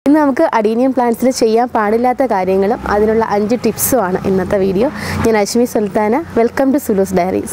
ഇന്ന് നമുക്ക് അഡീനിയം പ്ലാന്റ്സിൽ ചെയ്യാൻ പാടില്ലാത്ത കാര്യങ്ങളും അതിനുള്ള അഞ്ച് ടിപ്സുമാണ് ഇന്നത്തെ വീഡിയോ ഞാൻ Ashmi Sultana welcome to Sulu's diaries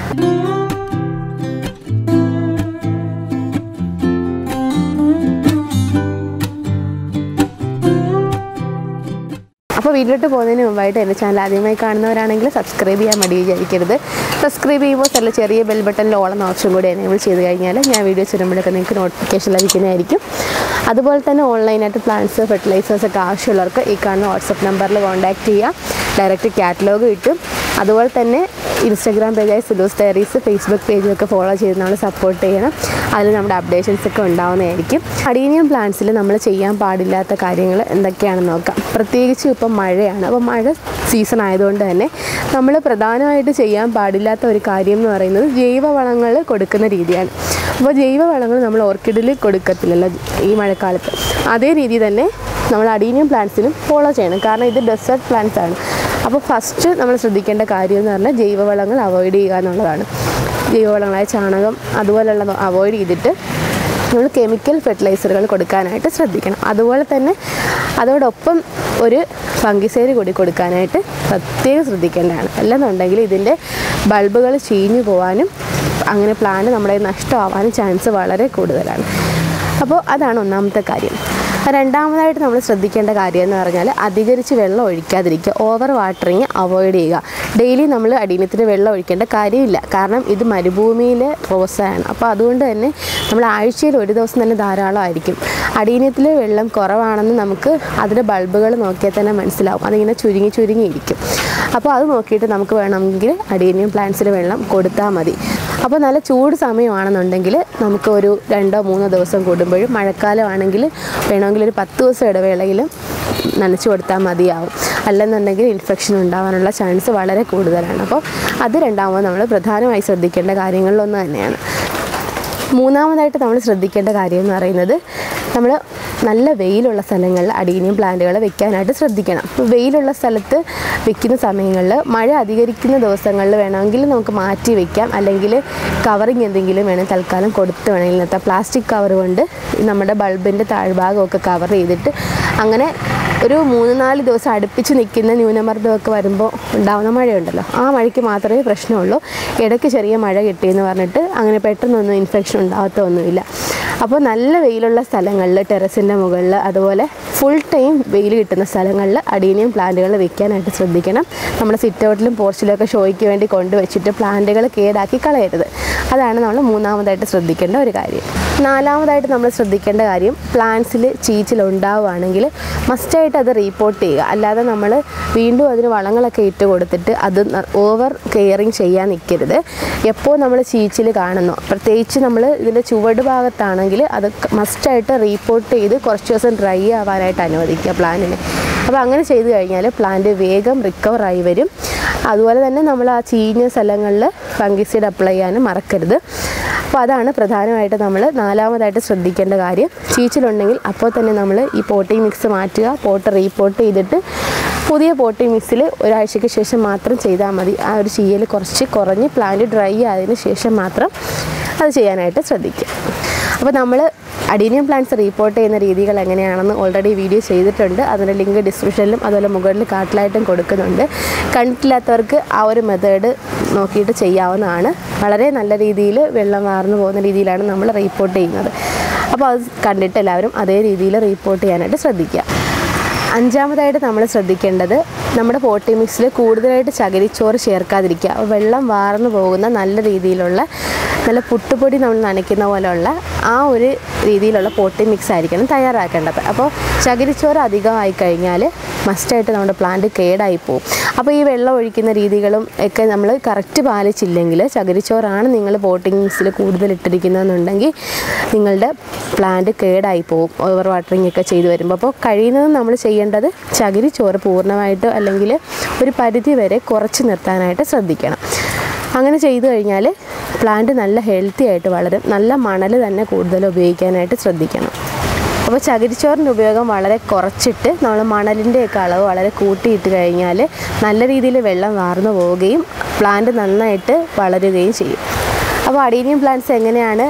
അപ്പോൾ വീട്ടിലോട്ട് പോകുന്നതിന് മുമ്പായിട്ട് എൻ്റെ ചാനൽ ആദ്യമായി കാണുന്നവരാണെങ്കിൽ സബ്സ്ക്രൈബ് ചെയ്യാൻ മടി വിചാരിക്കരുത് സബ്സ്ക്രൈബ് ചെയ്യുമ്പോൾ നല്ല ചെറിയ ബെൽ ബട്ടണിൽ ഓളം ഓപ്ഷൻ കൂടി എനേബിൾ ചെയ്ത് കഴിഞ്ഞാൽ ഞാൻ വീഡിയോ ചെയ്യുമ്പോഴൊക്കെ നിങ്ങൾക്ക് നോട്ടിഫിക്കേഷൻ ലഭിക്കുന്നതായിരിക്കും അതുപോലെ തന്നെ ഓൺലൈനായിട്ട് പ്ലാന്റ്സ് ഫെർട്ടിലൈസേഴ്സ് ഒക്കെ ആവശ്യമുള്ളവർക്ക് ഈ കാണുന്ന വാട്സപ്പ് നമ്പറിൽ കോൺടാക്റ്റ് ചെയ്യാം ഡയറക്റ്റ് കാറ്റലോഗ് കിട്ടും അതുപോലെ തന്നെ ഇൻസ്റ്റാഗ്രാം പേജായ സുലൂസ് ഡയറീസ് ഫേസ്ബുക്ക് പേജൊക്കെ ഫോളോ ചെയ്ത് നമ്മൾ സപ്പോർട്ട് ചെയ്യണം അതിൽ നമ്മുടെ അപ്ഡേഷൻസ് ഒക്കെ ഉണ്ടാവുന്നതായിരിക്കും അഡീനിയം പ്ലാന്റ്സിൽ നമ്മൾ ചെയ്യാൻ പാടില്ലാത്ത കാര്യങ്ങൾ എന്തൊക്കെയാണെന്ന് നോക്കാം പ്രത്യേകിച്ചും ഇപ്പം മഴയാണ് അപ്പോൾ മഴ സീസൺ ആയതുകൊണ്ട് തന്നെ നമ്മൾ പ്രധാനമായിട്ട് ചെയ്യാൻ പാടില്ലാത്ത ഒരു കാര്യം എന്ന് പറയുന്നത് ജൈവവളങ്ങൾ കൊടുക്കുന്ന രീതിയാണ് അപ്പോൾ ജൈവവളങ്ങൾ നമ്മൾ ഓർക്കിഡിൽ കൊടുക്കത്തില്ലല്ലോ ഈ മഴക്കാലത്ത് അതേ രീതി തന്നെ നമ്മൾ അഡീനിയം പ്ലാന്റ്സിനും ഫോളോ ചെയ്യണം കാരണം ഇത് ഡെസേർട്ട് പ്ലാന്റ്സ് ആണ് അപ്പോൾ ഫസ്റ്റ് നമ്മൾ ശ്രദ്ധിക്കേണ്ട കാര്യം എന്ന് പറഞ്ഞാൽ ജൈവവളങ്ങൾ അവോയ്ഡ് ചെയ്യുക എന്നുള്ളതാണ് ജൈവവളങ്ങളായ ചാണകം അതുപോലുള്ളത് അവോയ്ഡ് ചെയ്തിട്ട് നമ്മൾ കെമിക്കൽ ഫെർട്ടിലൈസറുകൾ കൊടുക്കാനായിട്ട് ശ്രദ്ധിക്കണം അതുപോലെ തന്നെ അതോടൊപ്പം ഒരു ഫംഗിസൈഡ് കൂടി കൊടുക്കാനായിട്ട് പ്രത്യേകം ശ്രദ്ധിക്കേണ്ടതാണ് അല്ലെന്നുണ്ടെങ്കിൽ ഇതിൻ്റെ ബൾബുകൾ ചീഞ്ഞു പോകാനും അങ്ങനെ പ്ലാന്റ് നമ്മുടെ നഷ്ടമാവാനും ചാൻസ് വളരെ കൂടുതലാണ് അപ്പോൾ അതാണ് ഒന്നാമത്തെ കാര്യം രണ്ടാമതായിട്ട് നമ്മൾ ശ്രദ്ധിക്കേണ്ട കാര്യം എന്ന് പറഞ്ഞാൽ അധികരിച്ച് വെള്ളം ഒഴിക്കാതിരിക്കുക ഓവർ വാട്ടറിങ് അവോയ്ഡ് ചെയ്യുക ഡെയിലി നമ്മൾ അടീനത്തിന് വെള്ളം ഒഴിക്കേണ്ട കാര്യമില്ല കാരണം ഇത് മരുഭൂമിയിലെ റോസാണ് അപ്പോൾ അതുകൊണ്ട് തന്നെ നമ്മൾ ആഴ്ചയിൽ ഒരു ദിവസം തന്നെ ധാരാളമായിരിക്കും അടീനത്തിൽ വെള്ളം കുറവാണെന്ന് നമുക്ക് അതിൻ്റെ ബൾബുകൾ നോക്കിയാൽ തന്നെ മനസ്സിലാവും അതിങ്ങനെ ചുരുങ്ങി ചുരുങ്ങിയിരിക്കും അപ്പോൾ അത് നോക്കിയിട്ട് നമുക്ക് വേണമെങ്കിൽ അഡീനിയം പ്ലാന്റ്സിൽ വെള്ളം കൊടുത്താൽ മതി അപ്പോൾ നല്ല ചൂട് സമയമാണെന്നുണ്ടെങ്കിൽ നമുക്ക് ഒരു രണ്ടോ മൂന്നോ ദിവസം കൂടുമ്പോഴും മഴക്കാലമാണെങ്കിൽ വേണമെങ്കിൽ ഒരു പത്ത് ദിവസം ഇടവേളയിൽ നനച്ചു കൊടുത്താൽ മതിയാവും അല്ലെന്നുണ്ടെങ്കിൽ ഇൻഫെക്ഷൻ ഉണ്ടാവാനുള്ള ചാൻസ് വളരെ കൂടുതലാണ് അപ്പോൾ അത് രണ്ടാമത് നമ്മൾ പ്രധാനമായി ശ്രദ്ധിക്കേണ്ട കാര്യങ്ങളിലൊന്ന് തന്നെയാണ് മൂന്നാമതായിട്ട് നമ്മൾ ശ്രദ്ധിക്കേണ്ട കാര്യം എന്ന് പറയുന്നത് നമ്മൾ നല്ല വെയിലുള്ള സ്ഥലങ്ങളിൽ അടീനിയം പ്ലാന്റുകൾ വെക്കാനായിട്ട് ശ്രദ്ധിക്കണം അപ്പോൾ വെയിലുള്ള സ്ഥലത്ത് വെക്കുന്ന സമയങ്ങളിൽ മഴ അധികരിക്കുന്ന ദിവസങ്ങളിൽ വേണമെങ്കിൽ നമുക്ക് മാറ്റി വെക്കാം അല്ലെങ്കിൽ കവറിങ് എന്തെങ്കിലും വേണമെങ്കിൽ തൽക്കാലം കൊടുത്ത് വേണമെങ്കിൽ നിർത്താം പ്ലാസ്റ്റിക് കവർ കൊണ്ട് നമ്മുടെ ബൾബിൻ്റെ താഴ്ഭാഗമൊക്കെ കവർ ചെയ്തിട്ട് അങ്ങനെ ഒരു മൂന്ന് നാല് ദിവസം അടുപ്പിച്ച് നിൽക്കുന്ന ന്യൂനമർദ്ദമൊക്കെ വരുമ്പോൾ ഉണ്ടാകുന്ന മഴയുണ്ടല്ലോ ആ മഴയ്ക്ക് മാത്രമേ പ്രശ്നമുള്ളൂ ഇടയ്ക്ക് ചെറിയ മഴ കിട്ടിയെന്ന് പറഞ്ഞിട്ട് അങ്ങനെ പെട്ടെന്നൊന്നും ഇൻഫെക്ഷൻ ഉണ്ടാകത്തൊന്നുമില്ല അപ്പോൾ നല്ല വെയിലുള്ള സ്ഥലങ്ങളിൽ ടെറസിൻ്റെ മുകളിൽ അതുപോലെ ഫുൾ ടൈം വെയിൽ കിട്ടുന്ന സ്ഥലങ്ങളിൽ അഡീനിയം പ്ലാന്റുകൾ വെക്കാനായിട്ട് ശ്രദ്ധിക്കണം നമ്മുടെ സിറ്റ് ഔട്ടിലും പോർച്ചിലൊക്കെ ഷോയ്ക്ക് വേണ്ടി കൊണ്ടുവച്ചിട്ട് പ്ലാന്റുകൾ കേടാക്കി കളയരുത് അതാണ് നമ്മൾ മൂന്നാമതായിട്ട് ശ്രദ്ധിക്കേണ്ട ഒരു കാര്യം നാലാമതായിട്ട് നമ്മൾ ശ്രദ്ധിക്കേണ്ട കാര്യം പ്ലാന്റ്സിൽ ചീച്ചിൽ ഉണ്ടാവുകയാണെങ്കിൽ മസ്റ്റായിട്ട് അത് റീപ്പോർട്ട് ചെയ്യുക അല്ലാതെ നമ്മൾ വീണ്ടും അതിന് വളങ്ങളൊക്കെ ഇട്ട് കൊടുത്തിട്ട് അത് ഓവർ കെയറിങ് ചെയ്യാൻ നിൽക്കരുത് എപ്പോൾ നമ്മൾ ചീച്ചിൽ കാണുന്നു പ്രത്യേകിച്ച് നമ്മൾ ഇതിൻ്റെ ചുവട് ഭാഗത്താണെങ്കിൽ അത് മസ്റ്റായിട്ട് റീപ്പോർട്ട് ചെയ്ത് കുറച്ച് ദിവസം ഡ്രൈ ആവാനായിട്ട് അനുവദിക്കുക പ്ലാന്റിനെ അപ്പോൾ അങ്ങനെ ചെയ്തു കഴിഞ്ഞാൽ പ്ലാന്റ് വേഗം റിക്കവർ ആയി വരും അതുപോലെ തന്നെ നമ്മൾ ആ ചീഞ്ഞ സ്ഥലങ്ങളിൽ ഫംഗിസൈഡ് അപ്ലൈ ചെയ്യാനും മറക്കരുത് അപ്പോൾ അതാണ് പ്രധാനമായിട്ട് നമ്മൾ നാലാമതായിട്ട് ശ്രദ്ധിക്കേണ്ട കാര്യം ചീച്ചിലുണ്ടെങ്കിൽ അപ്പോൾ തന്നെ നമ്മൾ ഈ പോട്ടിംഗ് മിക്സ് മാറ്റുക പോട്ട് റീപോട്ട് ചെയ്തിട്ട് പുതിയ പോട്ടിംഗ് മിക്സിൽ ഒരാഴ്ചയ്ക്ക് ശേഷം മാത്രം ചെയ്താൽ മതി ആ ഒരു ചീയൽ കുറച്ച് കുറഞ്ഞ് പ്ലാന്റ് ഡ്രൈ ആയതിനു ശേഷം മാത്രം അത് ചെയ്യാനായിട്ട് ശ്രദ്ധിക്കുക അപ്പോൾ നമ്മൾ അഡീനിയം പ്ലാന്റ്സ് റീപ്പോർട്ട് ചെയ്യുന്ന രീതികൾ എങ്ങനെയാണെന്ന് ഓൾറെഡി വീഡിയോ ചെയ്തിട്ടുണ്ട് അതിൻ്റെ ലിങ്ക് ഡിസ്ക്രിപ്ഷനിലും അതുപോലെ മുകളിൽ കാട്ടിലായിട്ടും കൊടുക്കുന്നുണ്ട് കണ്ടിട്ടില്ലാത്തവർക്ക് ആ ഒരു മെത്തേഡ് നോക്കിയിട്ട് ചെയ്യാവുന്നതാണ് വളരെ നല്ല രീതിയിൽ വെള്ളം വാർന്നു പോകുന്ന രീതിയിലാണ് നമ്മൾ റീപ്പോർട്ട് ചെയ്യുന്നത് അപ്പോൾ അത് കണ്ടിട്ട് എല്ലാവരും അതേ രീതിയിൽ റീപ്പോർട്ട് ചെയ്യാനായിട്ട് ശ്രദ്ധിക്കുക അഞ്ചാമതായിട്ട് നമ്മൾ ശ്രദ്ധിക്കേണ്ടത് നമ്മുടെ പോട്ടി മിക്സിൽ കൂടുതലായിട്ട് ചകിരിച്ചോറ് ചേർക്കാതിരിക്കുക അപ്പോൾ വെള്ളം വാർന്നു പോകുന്ന നല്ല രീതിയിലുള്ള നല്ല പുട്ടുപൊടി നമ്മൾ നനയ്ക്കുന്ന പോലെയുള്ള ആ ഒരു രീതിയിലുള്ള പോട്ടി മിക്സ് ആയിരിക്കണം തയ്യാറാക്കേണ്ടത് അപ്പോൾ ചകിരിച്ചോറ് അധികമായി കഴിഞ്ഞാൽ മസ്റ്റായിട്ട് നമ്മുടെ പ്ലാന്റ് കേടായി പോകും അപ്പോൾ ഈ വെള്ളം ഒഴിക്കുന്ന രീതികളും ഒക്കെ നമ്മൾ കറക്റ്റ് പാലിച്ചില്ലെങ്കിൽ ചകിരിച്ചോറാണ് നിങ്ങൾ പോട്ടിംഗ് മിക്സിൽ കൂടുതൽ ഇട്ടിരിക്കുന്നതെന്നുണ്ടെങ്കിൽ നിങ്ങളുടെ പ്ലാന്റ് കേടായി പോകും ഓവർ വാട്ടറിങ് ഒക്കെ ചെയ്തു വരുമ്പോൾ അപ്പോൾ കഴിയുന്നതും നമ്മൾ ചെയ്യേണ്ടത് ചകിരിച്ചോറ് പൂർണ്ണമായിട്ട് അല്ലെങ്കിൽ ഒരു പരിധി വരെ കുറച്ച് നിർത്താനായിട്ട് ശ്രദ്ധിക്കണം അങ്ങനെ ചെയ്തു കഴിഞ്ഞാൽ പ്ലാന്റ് നല്ല ഹെൽത്തി ആയിട്ട് വളരും നല്ല മണൽ തന്നെ കൂടുതൽ ഉപയോഗിക്കാനായിട്ട് ശ്രദ്ധിക്കണം അപ്പോൾ ചകിരിച്ചോറിൻ്റെ ഉപയോഗം വളരെ കുറച്ചിട്ട് നമ്മൾ മണലിൻ്റെയൊക്കെ അളവ് വളരെ കൂട്ടിയിട്ട് കഴിഞ്ഞാൽ നല്ല രീതിയിൽ വെള്ളം വാർന്നു പോവുകയും പ്ലാന്റ് നന്നായിട്ട് വളരുകയും ചെയ്യും അപ്പോൾ അഡീനിയം പ്ലാന്റ്സ് എങ്ങനെയാണ്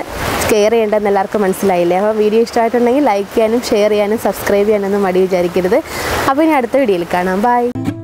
കെയർ ചെയ്യേണ്ടതെന്ന് എല്ലാവർക്കും മനസ്സിലായില്ലേ അപ്പോൾ വീഡിയോ ഇഷ്ടമായിട്ടുണ്ടെങ്കിൽ ലൈക്ക് ചെയ്യാനും ഷെയർ ചെയ്യാനും സബ്സ്ക്രൈബ് ചെയ്യാനൊന്നും മടി വിചാരിക്കരുത് അപ്പോൾ ഇനി അടുത്ത വീഡിയോയിൽ കാണാം ബൈ